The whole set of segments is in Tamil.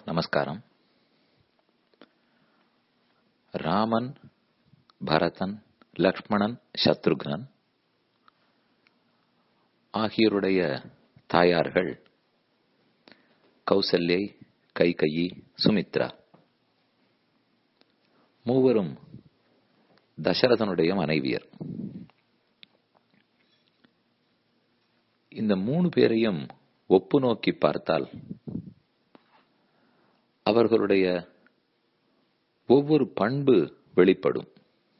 நமஸ்காரம் ராமன் பரதன் லக்ஷ்மணன் சத்ருக்னன் ஆகியோருடைய தாயார்கள் கௌசல்யை கைகயி சுமித்ரா மூவரும் தசரதனுடைய மனைவியர் இந்த மூணு பேரையும் ஒப்பு நோக்கி பார்த்தால் அவர்களுடைய ஒவ்வொரு பண்பு வெளிப்படும்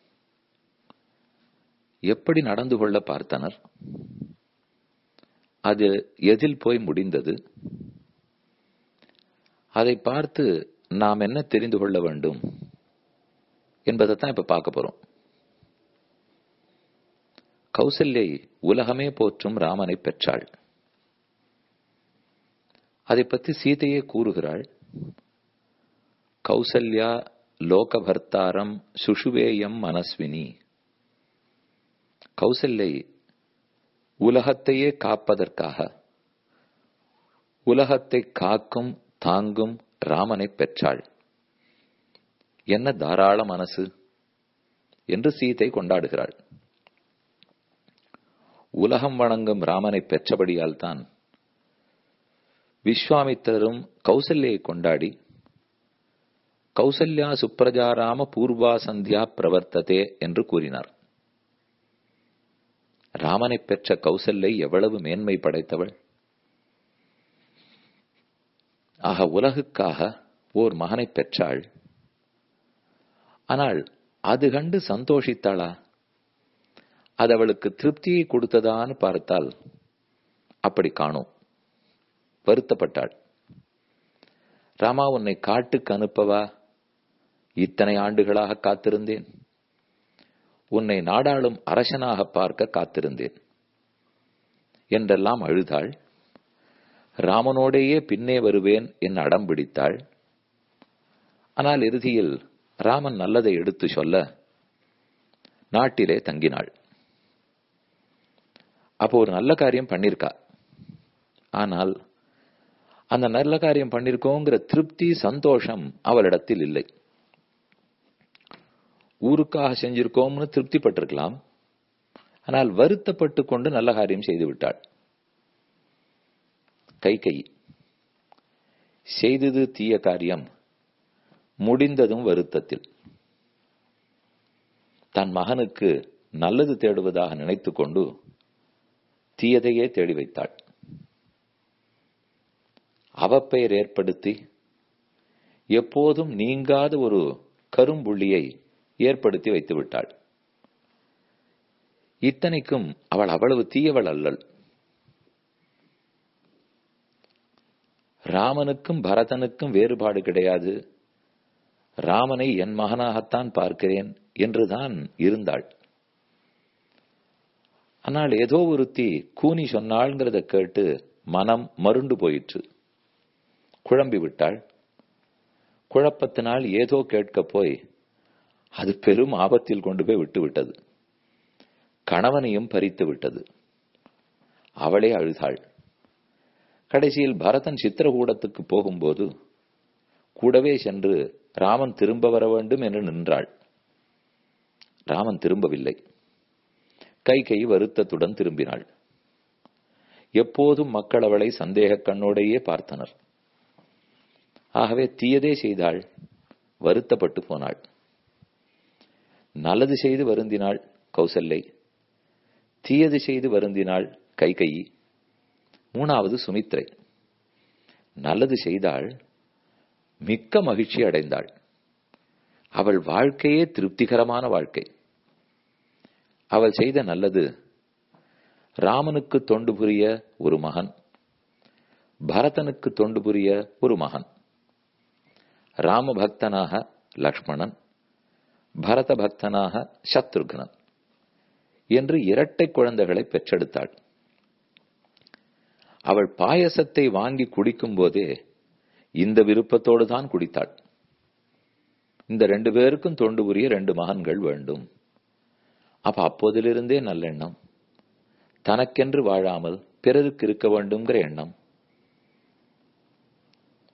எப்படி நடந்து கொள்ள பார்த்தனர் அது எதில் போய் முடிந்தது அதை பார்த்து நாம் என்ன தெரிந்து கொள்ள வேண்டும் என்பதைத்தான் இப்ப பார்க்க போறோம் கௌசல்யை உலகமே போற்றும் ராமனை பெற்றாள் அதை பற்றி சீதையே கூறுகிறாள் கௌசல்யா லோகபர்த்தாரம் சுஷுவேயம் மனஸ்வினி கௌசல்யை உலகத்தையே காப்பதற்காக உலகத்தை காக்கும் தாங்கும் ராமனை பெற்றாள் என்ன தாராள மனசு என்று சீதை கொண்டாடுகிறாள் உலகம் வணங்கும் ராமனை பெற்றபடியால் தான் விஸ்வாமித்திரரும் கௌசல்யை கொண்டாடி கௌசல்யா சுப்ரஜாராம பூர்வா சந்தியா பிரவர்த்ததே என்று கூறினார் ராமனை பெற்ற கௌசல்யை எவ்வளவு மேன்மை படைத்தவள் ஆக உலகுக்காக ஓர் மகனை பெற்றாள் ஆனால் அது கண்டு சந்தோஷித்தாளா அது அவளுக்கு திருப்தியை கொடுத்ததான்னு பார்த்தால் அப்படி காணும் வருத்தப்பட்டாள் ராமா உன்னை காட்டுக்கு அனுப்பவா இத்தனை ஆண்டுகளாக காத்திருந்தேன் உன்னை நாடாளும் அரசனாக பார்க்க காத்திருந்தேன் என்றெல்லாம் அழுதாள் ராமனோடேயே பின்னே வருவேன் என் அடம் பிடித்தாள் ஆனால் இறுதியில் ராமன் நல்லதை எடுத்து சொல்ல நாட்டிலே தங்கினாள் அப்போ ஒரு நல்ல காரியம் பண்ணிருக்கா ஆனால் அந்த நல்ல காரியம் பண்ணிருக்கோங்கிற திருப்தி சந்தோஷம் அவளிடத்தில் இல்லை ஊருக்காக செஞ்சிருக்கோம்னு திருப்தி பட்டிருக்கலாம் ஆனால் வருத்தப்பட்டு கொண்டு நல்ல காரியம் செய்து விட்டாள் கை கை செய்தது தீய காரியம் முடிந்ததும் வருத்தத்தில் தன் மகனுக்கு நல்லது தேடுவதாக நினைத்து கொண்டு தீயதையே தேடி வைத்தாள் அவப்பெயர் ஏற்படுத்தி எப்போதும் நீங்காத ஒரு கரும்புள்ளியை ஏற்படுத்தி வைத்து விட்டாள் இத்தனைக்கும் அவள் அவ்வளவு தீயவள் அல்லல் ராமனுக்கும் பரதனுக்கும் வேறுபாடு கிடையாது ராமனை என் மகனாகத்தான் பார்க்கிறேன் என்றுதான் இருந்தாள் ஆனால் ஏதோ ஒருத்தி கூனி சொன்னாள்ங்கிறத கேட்டு மனம் மருண்டு போயிற்று குழம்பி விட்டாள் குழப்பத்தினால் ஏதோ கேட்க போய் அது பெரும் ஆபத்தில் கொண்டு போய் விட்டு விட்டது கணவனையும் பறித்து விட்டது அவளே அழுதாள் கடைசியில் பரதன் சித்திரகூடத்துக்கு போகும்போது கூடவே சென்று ராமன் திரும்ப வர வேண்டும் என்று நின்றாள் ராமன் திரும்பவில்லை கை கை வருத்தத்துடன் திரும்பினாள் எப்போதும் மக்கள் அவளை சந்தேக கண்ணோடையே பார்த்தனர் ஆகவே தீயதே செய்தாள் வருத்தப்பட்டு போனாள் நல்லது செய்து வருந்தினாள் கௌசல்லை தீயது செய்து வருந்தினாள் கை கை மூணாவது சுமித்ரை நல்லது செய்தாள் மிக்க மகிழ்ச்சி அடைந்தாள் அவள் வாழ்க்கையே திருப்திகரமான வாழ்க்கை அவள் செய்த நல்லது ராமனுக்கு தொண்டு புரிய ஒரு மகன் பரதனுக்கு தொண்டு புரிய ஒரு மகன் ராம பக்தனாக லக்ஷ்மணன் பரத பக்தனாக சத்ருக்னன் என்று இரட்டை குழந்தைகளை பெற்றெடுத்தாள் அவள் பாயசத்தை வாங்கி குடிக்கும் போதே இந்த விருப்பத்தோடு தான் குடித்தாள் இந்த ரெண்டு பேருக்கும் தொண்டு புரிய ரெண்டு மகன்கள் வேண்டும் அப்ப அப்போதிலிருந்தே நல்லெண்ணம் தனக்கென்று வாழாமல் பிறருக்கு இருக்க வேண்டும்ங்கிற எண்ணம்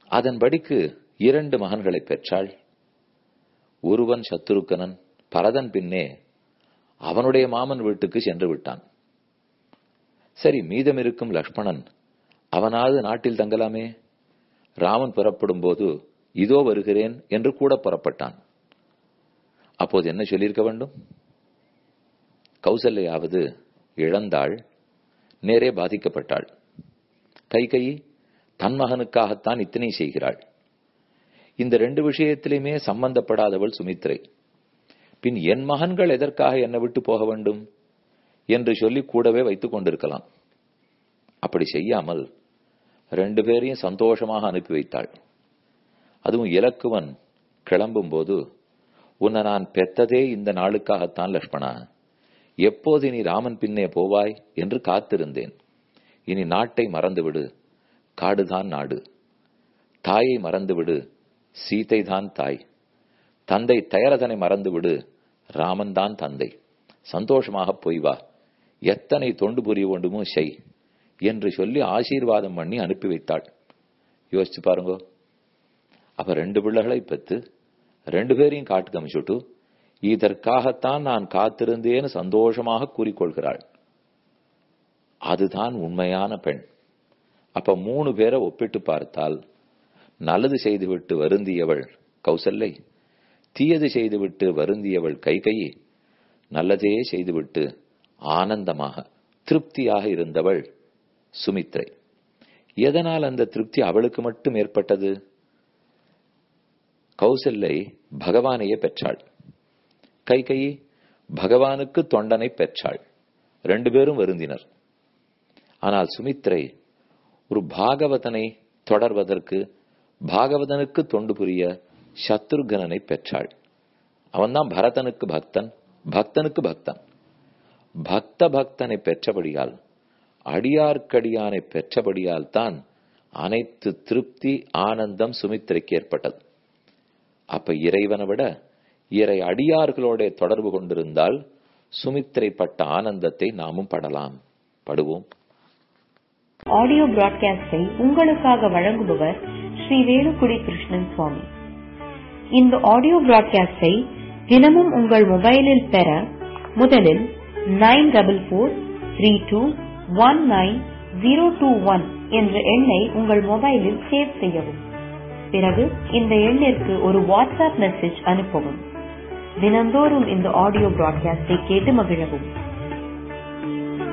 அதன்படிக்கு இரண்டு மகன்களை பெற்றாள் ஒருவன் சத்துருக்கனன் பரதன் பின்னே அவனுடைய மாமன் வீட்டுக்கு சென்று விட்டான் சரி மீதம் இருக்கும் லக்ஷ்மணன் அவனாவது நாட்டில் தங்கலாமே ராமன் புறப்படும் போது இதோ வருகிறேன் என்று கூட புறப்பட்டான் அப்போது என்ன சொல்லியிருக்க வேண்டும் கௌசல்யாவது இழந்தாள் நேரே பாதிக்கப்பட்டாள் கை கை தன் மகனுக்காகத்தான் இத்தனை செய்கிறாள் இந்த ரெண்டு விஷயத்திலுமே சம்பந்தப்படாதவள் சுமித்ரை பின் என் மகன்கள் எதற்காக என்னை விட்டு போக வேண்டும் என்று சொல்லி கூடவே வைத்துக் கொண்டிருக்கலாம் அப்படி செய்யாமல் ரெண்டு பேரையும் சந்தோஷமாக அனுப்பி வைத்தாள் அதுவும் இலக்குவன் கிளம்பும் போது உன்னை நான் பெத்ததே இந்த நாளுக்காகத்தான் லக்ஷ்மணா எப்போது நீ ராமன் பின்னே போவாய் என்று காத்திருந்தேன் இனி நாட்டை மறந்துவிடு காடுதான் நாடு தாயை மறந்துவிடு சீதைதான் தாய் தந்தை தயரதனை மறந்துவிடு ராமன் தான் தந்தை சந்தோஷமாக போய் வா எத்தனை தொண்டு புரிய வேண்டுமோ செய் என்று சொல்லி ஆசீர்வாதம் பண்ணி அனுப்பி வைத்தாள் யோசிச்சு பாருங்க அப்ப ரெண்டு பிள்ளைகளை பெற்று ரெண்டு பேரையும் காட்டுக்கு அமைச்சுட்டு இதற்காகத்தான் நான் காத்திருந்தேன்னு சந்தோஷமாக கூறிக்கொள்கிறாள் அதுதான் உண்மையான பெண் அப்ப மூணு பேரை ஒப்பிட்டு பார்த்தால் நல்லது செய்துவிட்டு வருந்தியவள் கௌசல்லை தீயது செய்துவிட்டு வருந்தியவள் கைகையை நல்லதே செய்துவிட்டு ஆனந்தமாக திருப்தியாக இருந்தவள் சுமித்ரை எதனால் அந்த திருப்தி அவளுக்கு மட்டும் ஏற்பட்டது கௌசல்லை பகவானையே பெற்றாள் கைகை பகவானுக்கு தொண்டனை பெற்றாள் ரெண்டு பேரும் வருந்தினர் ஆனால் சுமித்ரை ஒரு பாகவதனை தொடர்வதற்கு பாகவதனுக்கு தொண்டு புரிய சத்ருகனனை பெற்றாள் அவன்தான் பரதனுக்கு பக்தன் பக்தனுக்கு பக்தன் பக்த பக்தனை பெற்றபடியால் அடியார்க்கடியானை பெற்றபடியால் தான் அனைத்து திருப்தி ஆனந்தம் சுமித்திரைக்கு ஏற்பட்டது அப்ப இறைவனை விட இறை அடியார்களோட தொடர்பு கொண்டிருந்தால் சுமித்திரை பட்ட ஆனந்தத்தை நாமும் படலாம் படுவோம் ஆடியோ பிராட்காஸ்டை உங்களுக்காக வழங்குபவர் ஸ்ரீ வேலுக்குடி கிருஷ்ணன் சுவாமி இந்த ஆடியோ பிராட்காஸ்டை தினமும் உங்கள் மொபைலில் பெற முதலில் nine double four three two one nine zero two one என்ற எண்ணை உங்கள் மொபைலில் சேவ் செய்யவும் பிறகு இந்த எண்ணிற்கு ஒரு வாட்ஸ்அப் மெசேஜ் அனுப்பவும் தினந்தோறும் இந்த ஆடியோ பிராட்காஸ்டை கேட்டு மகிழவும்